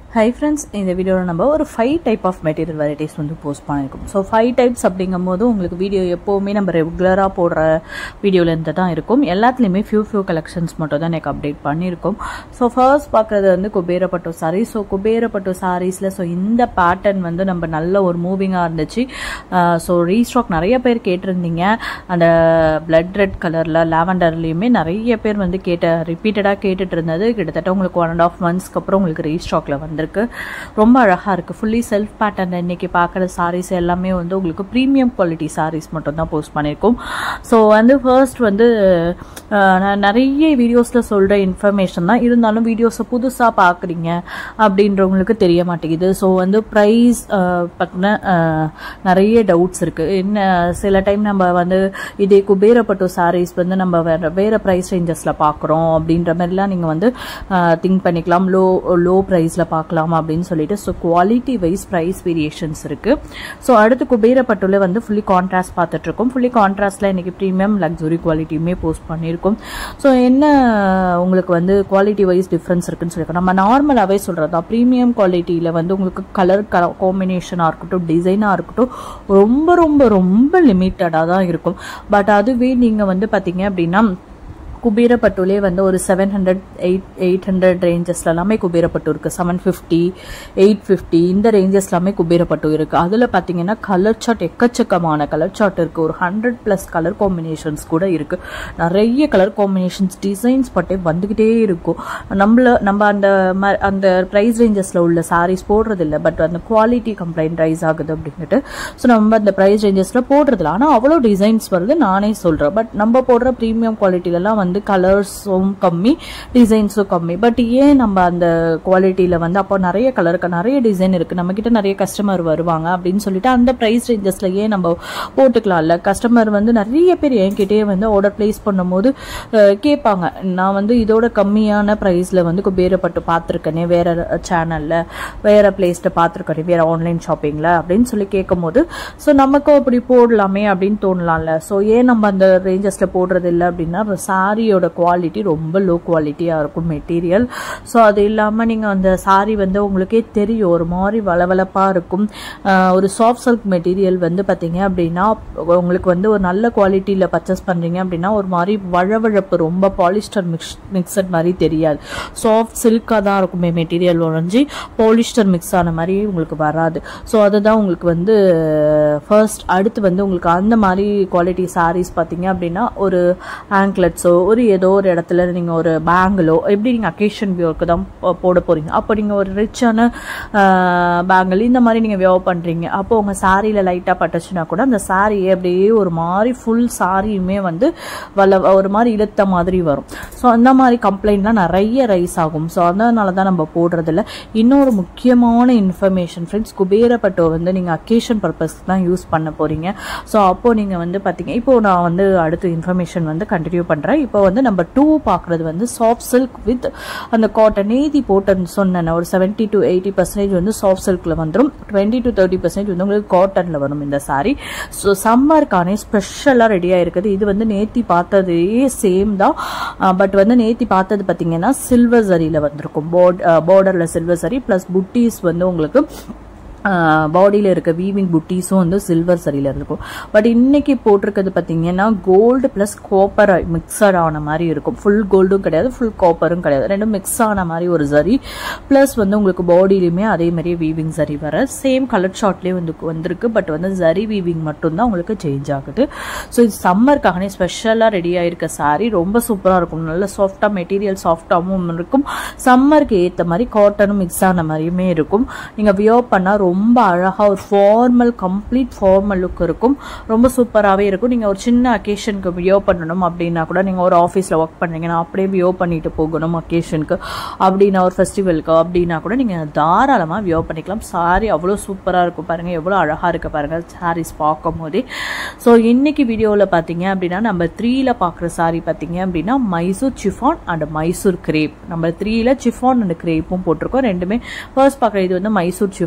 hi friends இந்த வீடியோவில் நம்ம ஒரு five type of material varieties வந்து போஸ்ட் பண்ணியிருக்கோம் ஸோ ஃபைவ் டைப்ஸ் அப்படிங்கும் போது உங்களுக்கு வீடியோ எப்போவுமே நம்ம ரெகுலராக போடுற வீடியோலேருந்து தான் இருக்கும் எல்லாத்துலேயுமே ஃபியூ ஃபியூ கலெக்ஷன்ஸ் மட்டும் தான் எனக்கு அப்டேட் பண்ணியிருக்கோம் ஸோ ஃபர்ஸ்ட் பார்க்குறது வந்து குபேரப்பட்டு சாரீ ஸோ குபேரப்பட்டு சாரீஸில் ஸோ இந்த பேட்டர்ன் வந்து நம்ம நல்ல ஒரு மூவிங்காக இருந்துச்சு ஸோ ரீஸ்டாக் நிறைய பேர் கேட்டிருந்தீங்க அந்த பிளட் ரெட் கலரில் லாவெண்டர்லேயுமே நிறைய பேர் வந்து கேட்ட ரிப்பீட்டடாக கேட்டுட்டு இருந்தது கிட்டத்தட்ட உங்களுக்கு ஒன் அண்ட் ஆஃப் மந்த்ஸ்க்கு அப்புறம் உங்களுக்கு ரீஸ்டாக்ல வந்திருக்கு ரொம்ப அழகாக இருக்குது ஃபுல்லி செல்ஃப் பேட்டர்ன் இன்னைக்கு பார்க்குற சாரீஸ் எல்லாமே வந்து உங்களுக்கு ப்ரீமியம் குவாலிட்டி சாரீஸ் மட்டும் தான் போஸ்ட் பண்ணியிருக்கோம் ஸோ வந்து ஃபர்ஸ்ட் வந்து அஹ், நான் நிறைய வீடியோஸில் சொல்கிற இன்ஃபர்மேஷன் தான் இருந்தாலும் வீடியோஸை புதுசாக பார்க்குறீங்க அப்படின்றவங்களுக்கு தெரிய மாட்டேங்குது ஸோ வந்து ப்ரைஸ் பற்றின நிறைய டவுட்ஸ் இருக்குது என்ன சில டைம் நம்ம வந்து இதே குபேரப்பட்டு சாரீஸ் வந்து நம்ம வேற வேறு ப்ரைஸ் ரேஞ்சஸில் பார்க்குறோம் அப்படின்ற மாதிரிலாம் நீங்கள் வந்து திங்க் பண்ணிக்கலாம் லோ லோ ப்ரைஸில் பார்க்கலாம் அப்படின்னு சொல்லிட்டு so quality wise price variations இருக்குது ஸோ அடுத்து குபேரப்பட்டுல வந்து ஃபுல்லி கான்ட்ராஸ்ட் பார்த்துட்ருக்கோம் ஃபுல்லி கான்ட்ராஸ்டில் இன்றைக்கி ப்ரீமியம் லக்ஸுரி குவாலிட்டியுமே போஸ்ட் பண்ணியிருக்கோம் ஸோ என்ன உங்களுக்கு வந்து குவாலிட்டி வைஸ் டிஃப்ரென்ஸ் இருக்குன்னு சொல்லியிருக்கோம் நம்ம நார்மலாகவே சொல்கிறது தான் ப்ரீமியம் குவாலிட்டியில் வந்து உங்களுக்கு கலர் காம்பினேஷனாக இருக்கட்டும் டிசைனாக இருக்கட்டும் ரொம்ப ரொம்ப ரொம்ப லிமிட்டடாக தான் இருக்கும் பட் அதுவே நீங்கள் வந்து பார்த்தீங்க அப்படின்னா குபேரப்பட்டுலே வந்து ஒரு seven hundred eight eight hundred ரேஞ்சஸ்ல எல்லாமே குபேரப்பட்டு இருக்குது செவன் ஃபிஃப்டி எயிட் ஃபிஃப்டி இந்த ரேஞ்சஸ் எல்லாமே குபேரப்பட்டு இருக்குது அதில் பார்த்தீங்கன்னா கலர் சார்ட் எக்கச்சக்கமான கலர் சார்ட் இருக்குது ஒரு ஹண்ட்ரட் ப்ளஸ் கலர் காம்பினேஷன்ஸ் கூட இருக்குது நிறைய கலர் காம்பினேஷன்ஸ் டிசைன்ஸ் பட்டே வந்துக்கிட்டே இருக்கும் நம்மள நம்ம அந்த ம- அந்த ப்ரைஸ் ரேஞ்சஸில் உள்ள சாரீஸ் போடுறதில்ல பட் அந்த குவாலிட்டி கம்ப்ளைண்ட் ரைஸ் ஆகுது அப்படின்ட்டு ஸோ நம்ம அந்த ப்ரைஸ் ரேஞ்சஸில் போடுறதில்ல ஆனால் அவ்வளோ டிசைன்ஸ் வருது நானே சொல்கிறேன் பட் நம்ம போடுற ப்ரீமியம் குவாலிட்டிலலாம் வந்து கலர்ஸும் கம்மி டிசைன்ஸும் கம்மி பட் ஏன் நம்ம அந்த குவாலிட்டியில் வந்து அப்போ நிறைய கலருக்கு நிறைய டிசைன் இருக்குது நம்மக்கிட்ட நிறைய கஸ்டமர் வருவாங்க அப்படின்னு சொல்லிட்டு அந்த ப்ரைஸ் ரேஞ்சஸில் ஏன் நம்ம போட்டுக்கலாம்ல கஸ்டமர் வந்து நிறைய பேர் என்கிட்டயே வந்து ஆர்டர் ப்ளேஸ் பண்ணும்போது அஹ், கேட்பாங்க நான் வந்து இதோட கம்மியான ப்ரைஸில் வந்து குபேரப்பட்டு பார்த்துருக்கேனே வேற சேனலில் வேற பிளேஸ்ல பார்த்துருக்கேனே வேற ஆன்லைன் ஷாப்பிங்கில் அப்படின்னு சொல்லி கேட்கும்போது ஸோ நமக்கும் அப்படி போடலாமே அப்படின்னு தோணலாம்ல ஸோ ஏன் நம்ம அந்த ரேஞ்சஸில் போடுறது இல்லை அப்படின்னா சாரியோட குவாலிட்டி ரொம்ப லோ குவாலிட்டியாக இருக்கும் மெட்டீரியல் ஸோ அது இல்லாமல் நீங்கள் அந்த சாரி வந்து உங்களுக்கே தெரியும் ஒரு மாதிரி வளவளப்பாக இருக்கும் ஆஹ் ஒரு சாஃப்ட் சில்க் மெட்டீரியல் வந்து பார்த்தீங்க அப்படின்னா உங்களுக்கு வந்து ஒரு நல்ல குவாலிட்டியில் பர்ச்சேஸ் பண்ணுறீங்க அப்படின்னா ஒரு மாதிரி வழவழப்பு ரொம்ப பாலிஸ்டர் மிக்ஸ் மிக்சட் மாதிரி தெரியாது சாஃப்ட் சில்காக தான் இருக்குமே மெட்டீரியல் உறைஞ்சி பாலிஸ்டர் மிக்ஸ் ஆன மாதிரி உங்களுக்கு வராது ஸோ அதுதான் உங்களுக்கு வந்து ஃபர்ஸ்ட் அடுத்து வந்து உங்களுக்கு அந்த மாதிரி குவாலிட்டி சாரீஸ் பார்த்தீங்க அப்படின்னா ஒரு ஆங்க்லெட்ஸோ ஒரு ஏதோ ஒரு இடத்துல நீங்கள் ஒரு பேங்கிளோ எப்படி நீங்கள் அக்கேஷன் வியூக்கு தான் போ- போட போகிறீங்க அப்போ நீங்கள் ஒரு ரிச்சான பேங்கிள் இந்த மாதிரி நீங்கள் வியோ பண்ணுறீங்க அப்போ உங்கள் சாரியில் லைட்டாக பட்டுச்சுன்னா கூட அந்த சாரியே அப்படியே ஒரு மாதிரி ஃபுல் சாரியுமே வந்து வல ஒரு மாதிரி இழுத்த மாதிரி வரும் ஸோ அந்த மாதிரி கம்ப்ளைண்ட்லாம் நிறைய ரைஸ் ஆகும் ஸோ அதனால தான் நம்ம போடுறதில்ல இன்னொரு முக்கியமான இன்ஃபர்மேஷன் ஃப்ரெண்ட்ஸ் குபேரப்பட்டோ வந்து நீங்கள் அக்கேஷன் பர்பஸ்க்கு தான் யூஸ் பண்ண போகிறீங்க ஸோ அப்போ நீங்கள் வந்து பார்த்தீங்க இப்போ நான் வந்து அடுத்த இன்ஃபர்மேஷன் வந்து கண்டினியூ பண்ணுறேன் இப்போ வந்து நம்ம டூ பார்க்குறது வந்து சாஃப்ட் சில்க் வித் அந்த காட்டன் நேதி போட்டன் சொன்னேன் ஒரு செவன்ட்டி டு எயிட்டி பர்சன்டேஜ் வந்து சாஃப்ட் சில்கில் வந்துடும் டுவெண்ட்டி டு தேர்ட்டி பர்சன்டேஜ் வந்து உங்களுக்கு காட்டனில் வரும் இந்த சாரி ஸோ சம்மருக்கானே ஸ்பெஷலாக ரெடியாக இருக்குது இது வந்து நேத்தி பார்த்ததே சேம் தான் பட் வந்து நேத்தி பார்த்தது பார்த்தீங்கன்னா சில்வர் சரியில் வந்திருக்கும் போர்ட் பார்டரில் சில்வர் சரி ப்ளஸ் புட்டீஸ் வந்து உங்களுக்கு பாடியில் இருக்க வீவிங் புட்டீஸும் வந்து சில்வர் சரியில் இருக்கும் பட் இன்னைக்கு போட்டிருக்கிறது பார்த்தீங்கன்னா கோல்டு ப்ளஸ் காப்பர் மிக்சட் ஆன மாதிரி இருக்கும் ஃபுல் கோல்டும் கிடையாது ஃபுல் காப்பரும் கிடையாது ரெண்டும் மிக்ஸ் ஆன மாதிரி ஒரு சரி ப்ளஸ் வந்து உங்களுக்கு பாடியிலுமே அதே மாதிரியே வீவிங் சரி வர சேம் கலர் ஷார்ட்லேயே வந்து வந்திருக்கு பட் வந்து சரி வீவிங் மட்டும்தான் உங்களுக்கு சேஞ்ச் ஆகுது ஸோ இது சம்மருக்காகனே ஸ்பெஷலாக ரெடி ஆயிருக்க சாரி ரொம்ப சூப்பராக இருக்கும் நல்ல சாஃப்டாக மெட்டீரியல் சாஃப்டாகவும் இருக்கும் சம்மருக்கு ஏற்ற மாதிரி காட்டனும் மிக்ஸ் ஆன மாதிரியுமே இருக்கும் நீங்கள் வியோ பண்ணால் ரொம்ப அழகாக ஒரு ஃபார்மல் கம்ப்ளீட் ஃபார்மல் லுக் இருக்கும் ரொம்ப சூப்பராகவே இருக்கும் நீங்கள் ஒரு சின்ன அக்கேஷனுக்கு வியோ பண்ணணும் அப்படின்னா கூட நீங்கள் ஒரு ஆஃபீஸில் ஒர்க் பண்ணுறீங்கன்னா அப்படியே வியோ பண்ணிட்டு போகணும் அக்கேஷனுக்கு அப்படின்னா ஒரு ஃபெஸ்டிவலுக்கு அப்படின்னா கூட நீங்கள் தாராளமாக வியோ பண்ணிக்கலாம் சாரி அவ்வளோ சூப்பராக இருக்கும் பாருங்கள் எவ்வளோ அழகாக இருக்கு பாருங்கள் சாரீஸ் பார்க்கும் போதே ஸோ இன்னைக்கு வீடியோவில் பார்த்தீங்க அப்படின்னா நம்ம த்ரீல பார்க்குற சாரி பார்த்தீங்க அப்படின்னா Mysore chiffon and Mysore crepe நம்ம த்ரீல சிஃபான் அண்ட் கிரேப்பும் போட்டிருக்கோம் ரெண்டுமே ஃபர்ஸ்ட் பார்க்குற இது வந்து மைசூர் சிஃபான்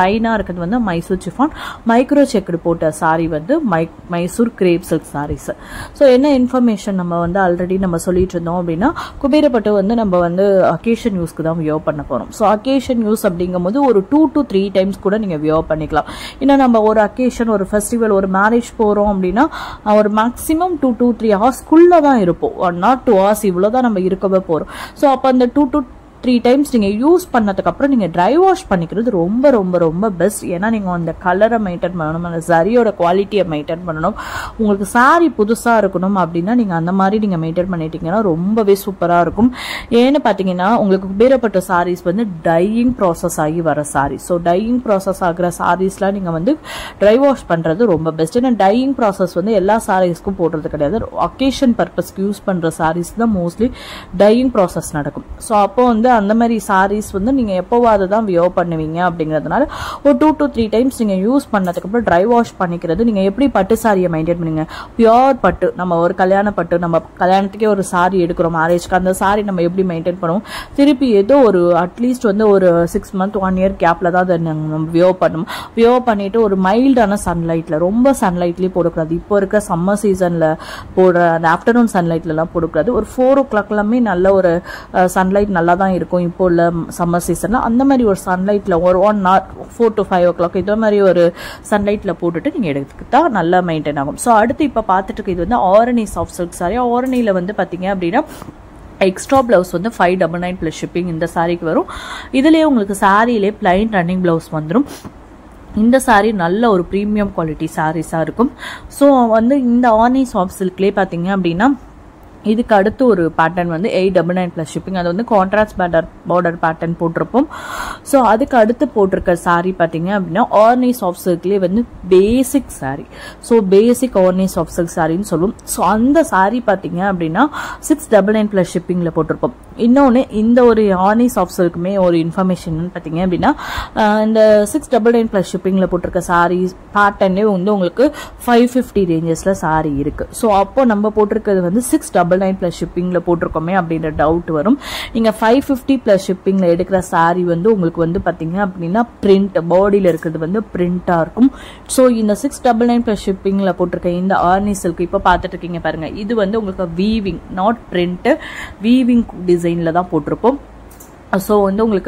பிளைனாக இருக்கிறது வந்து மைசூர் சிஃபான் மைக்ரோ செக்குடு போட்ட சாரி வந்து மை Mysore crepe silk saris so என்ன இன்ஃபர்மேஷன் நம்ம வந்து ஆல்ரெடி நம்ம சொல்லிட்டு இருந்தோம் அப்படின்னா குபேரப்பட்டு வந்து நம்ம வந்து அக்கேஷன் யூஸ்க்கு தான் வியோ பண்ண போகிறோம் ஸோ அக்கேஷன் யூஸ் அப்படிங்கும்போது ஒரு டூ டு த்ரீ டைம்ஸ் கூட நீங்கள் வியோ பண்ணிக்கலாம் ஏன்னா நம்ம ஒரு அக்கேஷன் ஒரு ஃபெஸ்டிவல் ஒரு மேரேஜ் போகிறோம் அப்படின்னா ஒரு மேக்ஸிமம் டூ டூ த்ரீ ஹவர்ஸ்க்குள்ளே தான் இருப்போம் ஒன் நாட் டூ ஹவர்ஸ் இவ்வளோ தான் நம்ம இருக்கவே போகிறோம் ஸோ அப்போ அந்த டூ டு த்ரீ டைம்ஸ் நீங்கள் யூஸ் பண்ணதுக்கப்புறம் நீங்கள் ட்ரை வாஷ் பண்ணிக்கிறது ரொம்ப ரொம்ப ரொம்ப பெஸ்ட் ஏன்னா நீங்கள் அந்த கலரை மெயின்டைன் பண்ணணும் அந்த சரியோட குவாலிட்டியை மெயின்டைன் பண்ணணும் உங்களுக்கு சாரி புதுசாக இருக்கணும் அப்படின்னா நீங்கள் அந்த மாதிரி நீங்கள் மெயின்டைன் பண்ணிட்டீங்கன்னா ரொம்பவே சூப்பராக இருக்கும் ஏன்னு பார்த்தீங்கன்னா உங்களுக்கு குபேரப்பட்ட சாரீஸ் வந்து டையிங் ப்ராசஸ் ஆகி வர சாரி ஸோ டையிங் ப்ராசஸ் ஆகிற சாரீஸ்லாம் நீங்கள் வந்து ட்ரை வாஷ் பண்ணுறது ரொம்ப பெஸ்ட் ஏன்னா டையிங் ப்ராசஸ் வந்து எல்லா சாரீஸ்க்கும் போடுறது கிடையாது அக்கேஷன் பர்பஸ்க்கு யூஸ் பண்ணுற சாரீஸ் தான் மோஸ்ட்லி டையிங் ப்ராசஸ் நடக்கும் ஸோ அப்போ வந்து அந்த மாதிரி சாரீஸ் வந்து நீங்கள் எப்போவாது தான் வியோ பண்ணுவீங்க அப்படிங்கிறதுனால ஒரு டூ டு த்ரீ டைம்ஸ் நீங்கள் யூஸ் பண்ணதுக்கப்புறம் ட்ரை வாஷ் பண்ணிக்கிறது நீங்கள் எப்படி பட்டு சாரியை மெயின்டைன் பண்ணுங்க பியோர் பட்டு நம்ம ஒரு கல்யாண பட்டு நம்ம கல்யாணத்துக்கே ஒரு சாரி எடுக்கிறோம் மேரேஜ்க்கு அந்த சாரி நம்ம எப்படி மெயின்டைன் பண்ணுவோம் திருப்பி ஏதோ ஒரு அட்லீஸ்ட் வந்து ஒரு சிக்ஸ் மந்த் ஒன் இயர் கேப்பில் தான் அதை நம்ம வியோ பண்ணணும் வியோ பண்ணிட்டு ஒரு மைல்டான சன்லைட்டில் ரொம்ப சன்லைட்லேயும் போடக்கூடாது இப்போ இருக்க சம்மர் சீசனில் போடுற அந்த ஆஃப்டர்நூன் சன்லைட்லலாம் போடக்கூடாது ஒரு ஃபோர் ஓ கிளாக்லாமே நல்ல ஒரு சன்லைட் நல்லா தான் இருக்கும் இப்போ உள்ள சம்மர் சீசனில் அந்த மாதிரி ஒரு சன்லைட்டில் ஒரு one not four to five o'clock இதே மாதிரி ஒரு சன்லைட்டில் போட்டுட்டு நீங்கள் எடுத்துக்கிட்டா நல்லா மெயின்டைன் ஆகும் ஸோ அடுத்து இப்போ பார்த்துட்டு இருக்கு இது வந்து ஆரணி சாஃப்ட் சில்க் சாரி ஆரணியில் வந்து பார்த்தீங்க அப்படின்னா எக்ஸ்ட்ரா ப்ளவுஸ் வந்து five double nine plus shipping இந்த சாரீக்கு வரும் இதுலேயே உங்களுக்கு சாரியிலே பிளைன் ரன்னிங் ப்ளவுஸ் வந்துடும் இந்த சாரீ நல்ல ஒரு ப்ரீமியம் குவாலிட்டி சாரீஸாக இருக்கும் ஸோ வந்து இந்த ஆர்னி சாஃப்ட் சில்க்லேயே பார்த்தீங்க அப்படின்னா இதுக்கு அடுத்து ஒரு பேட்டர்ன் வந்து eight double nine plus shipping அது வந்து கான்ட்ராஸ்ட் பேட்டர் பார்டர் பேட்டர்ன் போட்டிருப்போம் ஸோ அதுக்கு அடுத்து போட்டிருக்க சாரீ பார்த்தீங்க அப்படின்னா ஆர்னி சாஃப்ட் சில்க்லேயே வந்து basic sari so basic Arani soft silk சாரின்னு சொல்லுவோம் ஸோ அந்த சாரீ பார்த்தீங்க அப்படின்னா சிக்ஸ் டபுள் நைன் ப்ளஸ் ஷிப்பிங்கில் போட்டிருப்போம் இன்னொன்று இந்த ஒரு ஆர்னி சாஃப்ட் சில்க்குமே ஒரு இன்ஃபர்மேஷன் பார்த்தீங்க அப்படின்னா இந்த சிக்ஸ் டபுள் நைன் ப்ளஸ் ஷிப்பிங்கில் போட்டிருக்க சாரீ பேட்டர்னே வந்து உங்களுக்கு ஃபைவ் ஃபிஃப்டி ரேஞ்சஸில் சாரீ இருக்குது ஸோ அப்போ நம்ம போட்டிருக்கிறது வந்து six double double nine plus ஷிப்பிங்கில் போட்டிருக்கோமே அப்படின்ற டவுட் வரும் நீங்கள் ஃபைவ் ஃபிஃப்டி ப்ளஸ் ஷிப்பிங்கில் எடுக்கிற சாரீ வந்து உங்களுக்கு வந்து பார்த்தீங்க அப்படின்னா பிரிண்ட் பாடியில் இருக்கிறது வந்து பிரிண்ட்டாக இருக்கும் ஸோ இந்த சிக்ஸ் டபுள் நைன் ப்ளஸ் ஷிப்பிங்கில் போட்டிருக்க இந்த ஆர்னி சில்க் இப்போ பார்த்துட்டு இருக்கீங்க பாருங்கள் இது வந்து உங்களுக்கு வீவிங் நாட் பிரிண்ட்டு வீவிங் டிசைனில் தான் போட்டிருப்போம் ஸோ வந்து உங்களுக்கு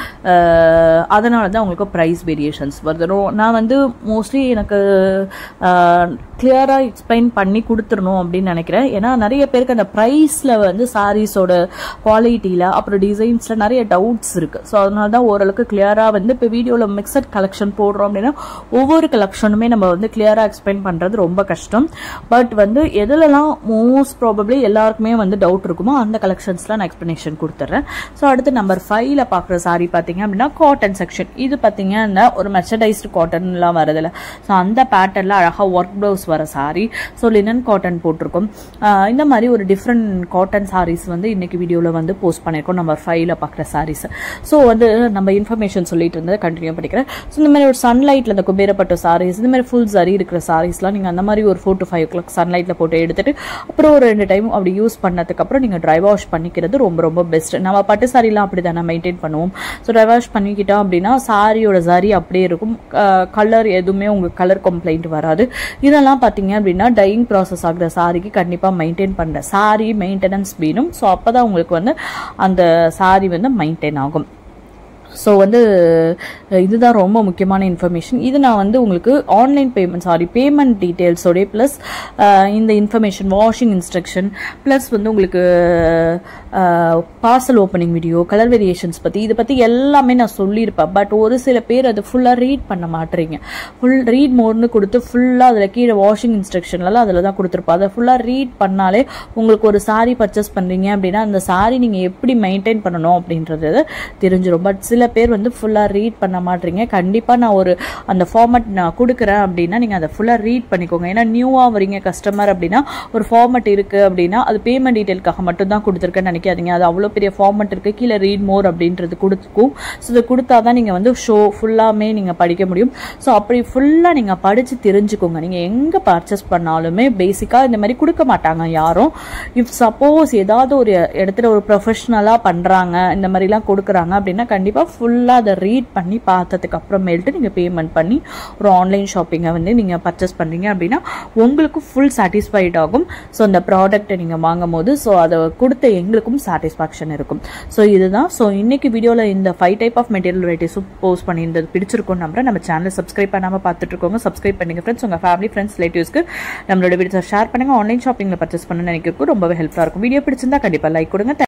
அதனால தான் உங்களுக்கு ப்ரைஸ் வேரியேஷன்ஸ் வருது நான் வந்து மோஸ்ட்லி எனக்கு கிளியராக எக்ஸ்பிளைன் பண்ணி கொடுத்துடணும் அப்படின்னு நினைக்கிறேன் ஏன்னா நிறைய பேருக்கு அந்த ப்ரைஸில் வந்து சாரீஸோட குவாலிட்டியில் அப்புறம் டிசைன்ஸில் நிறைய டவுட்ஸ் இருக்குது ஸோ அதனால தான் ஓரளவுக்கு கிளியராக வந்து இப்போ வீடியோவில் மிக்சட் கலெக்ஷன் போடுறோம் அப்படின்னா ஒவ்வொரு கலெக்ஷனுமே நம்ம வந்து கிளியராக எக்ஸ்பிளைன் பண்ணுறது ரொம்ப கஷ்டம் பட் வந்து எதுலலாம் மோஸ்ட் ப்ராபப்ளி எல்லாருக்குமே வந்து டவுட் இருக்குமோ அந்த கலெக்ஷன்ஸ்லாம் நான் எக்ஸ்ப்ளனேஷன் கொடுத்துட்றேன் ஸோ அடுத்து நம்பர் ஃபைவ்ல பார்க்குற சாரி பார்த்தீங்க அப்படின்னா காட்டன் செக்ஷன் இது பார்த்தீங்கன்னா ஒரு மெர்ச்சடைஸ்டு காட்டன்லாம் வரதில்ல ஸோ அந்த பேட்டர்னில் அழகாக ஒர்க் ப்ளவுஸ் வர சாரி ஸோ லினன் காட்டன் போட்டிருக்கோம் இந்த மாதிரி ஒரு டிஃப்ரெண்ட் காட்டன் சாரீஸ் வந்து இன்னைக்கு வீடியோவில் வந்து போஸ்ட் பண்ணியிருக்கோம் நம்பர் ஃபைவ்ல பார்க்குற சாரீஸ் ஸோ வந்து நம்ம இன்ஃபர்மேஷன் சொல்லிட்டு இருந்ததை கண்டினியூ பண்ணிக்கிறேன் ஸோ இந்த மாதிரி ஒரு சன்லைட்டில் இந்த குபேரப்பட்ட சாரீஸ் இந்த மாதிரி ஃபுல் சரி இருக்கிற சாரீஸ்லாம் நீங்கள் அந்த மாதிரி ஒரு four to five o'clock சன்லைட்டில் போட்டு எடுத்துட்டு அப்புறம் ஒரு ரெண்டு டைம் அப்படி யூஸ் பண்ணதுக்கப்புறம் நீங்கள் ட்ரை வாஷ் பண்ணிக்கிறது ரொம்ப ரொம்ப பெஸ்ட் நம்ம பட்டு சாரிலாம் அப்படி தானே மெயின்டைன் பண்ணுவோம் ஸோ ட்ரை வாஷ் பண்ணிக்கிட்டோம் அப்படின்னா சாரியோட சரி அப்படியே இருக்கும் கலர் எதுவுமே உங்களுக்கு கலர் கம்ப்ளைண்ட் வராது இதெல்லாம் பார்த்தீங்க அப்படின்னா டையிங் ப்ராசஸ் ஆகிற சாரிக்கு கண்டிப்பாக மெயின்டைன் பண்ணுற சாரி மெயின்டெனன்ஸ் வேணும் ஸோ அப்போ தான் உங்களுக்கு வந்து அந்த சாரி வந்து மெயின்டைன் ஆகும் ஸோ வந்து இதுதான் ரொம்ப முக்கியமான இன்ஃபர்மேஷன் இது நான் வந்து உங்களுக்கு ஆன்லைன் பேமெண்ட் சாரி பேமெண்ட் டீட்டெயில்ஸோடைய ப்ளஸ் இந்த இன்ஃபர்மேஷன் வாஷிங் இன்ஸ்ட்ரக்ஷன் ப்ளஸ் வந்து உங்களுக்கு parcel opening video colour variations பற்றி இதை பற்றி எல்லாமே நான் சொல்லியிருப்பேன் பட் ஒரு சில பேர் அதை ஃபுல்லாக ரீட் பண்ண மாட்டேறீங்க ஃபுல் ரீட் மோர்னு கொடுத்து ஃபுல்லாக அதில் கீழே வாஷிங் இன்ஸ்ட்ரக்ஷன்லாம் அதில் தான் கொடுத்துருப்போம் அதை ஃபுல்லாக ரீட் பண்ணாலே உங்களுக்கு ஒரு சாரி பர்ச்சேஸ் பண்ணுறீங்க அப்படின்னா அந்த சாரி நீங்கள் எப்படி மெயின்டைன் பண்ணணும் அப்படின்றது தெரிஞ்சிடும் பட் சில பேர் வந்து ஃபுல்லாக ரீட் பண்ண மாட்டீங்க கண்டிப்பாக நான் ஒரு அந்த ஃபார்மட் நான் கொடுக்குறேன் அப்படின்னா நீங்கள் அதை ஃபுல்லாக ரீட் பண்ணிக்கோங்க ஏன்னா நியூவாக வரீங்க கஸ்டமர் அப்படின்னா ஒரு ஃபார்மட் இருக்குது அப்படின்னா அது பேமெண்ட் டீட்டெயிலுக்காக மட்டும் தான் கொடுத்துருக்கேன்னு நினைக்காதீங்க அது அவ்வளோ பெரிய ஃபார்மட் இருக்குது கீழே ரீட் மோர் அப்படின்றது கொடுத்துக்கும் ஸோ இதை கொடுத்தா தான் நீங்கள் வந்து ஷோ ஃபுல்லாமே நீங்கள் படிக்க முடியும் ஸோ அப்படி ஃபுல்லாக நீங்கள் படித்து தெரிஞ்சுக்கோங்க நீங்கள் எங்கே பர்ச்சேஸ் பண்ணாலுமே பேசிக்காக இந்த மாதிரி கொடுக்க மாட்டாங்க யாரும் இஃப் சப்போஸ் ஏதாவது ஒரு இடத்துல ஒரு ப்ரொஃபஷ்னலாக பண்ணுறாங்க இந்த மாதிரிலாம் கொடுக்குறாங்க அப்படின்னா கண்டிப்பாக ஃபுல்லாக அதை ரீட் பண்ணி பார்த்ததுக்கு அப்புறமேல்ட்டு நீங்கள் பேமெண்ட் பண்ணி ஒரு ஆன்லைன் ஷாப்பிங்கை வந்து நீங்கள் பர்ச்சேஸ் பண்ணுறீங்க அப்படின்னா உங்களுக்கு ஃபுல் சாட்டிஸ்ஃபைட் ஆகும் ஸோ அந்த ப்ராடக்ட்டை நீங்கள் வாங்கும் போது ஸோ அதை கொடுத்த எங்களுக்கும் சாட்டிஸ்ஃபேக்ஷன் இருக்கும் ஸோ இதுதான் ஸோ இன்னைக்கு வீடியோவில் இந்த ஃபைவ் டைப் ஆஃப் மெட்டீரியல் வெரைட்டிஸும் போஸ்ட் பண்ணியிருந்தது பிடிச்சிருக்கும் நம்புறேன் நம்ம சேனலை சப்ஸ்கிரைப் பண்ணாமல் பார்த்துட்டு இருக்கோங்க சப்ஸ்கிரைப் பண்ணுங்க ஃப்ரெண்ட்ஸ் உங்கள் ஃபேமிலி ஃப்ரெண்ட்ஸ் ரிலேட்டிவ்ஸ்க்கு நம்மளோட வீடியோ ஷேர் பண்ணுங்க ஆன்லைன் ஷாப்பிங்கில் பர்ச்சேஸ் பண்ணணும்னு நினைக்கிறதுக்கு ரொம்பவே ஹெல்ப்ஃபுல்லாக இருக்கும் வீடியோ பிடிச்சிருந்தா கண்டிப்பாக லைக் கொடுங்க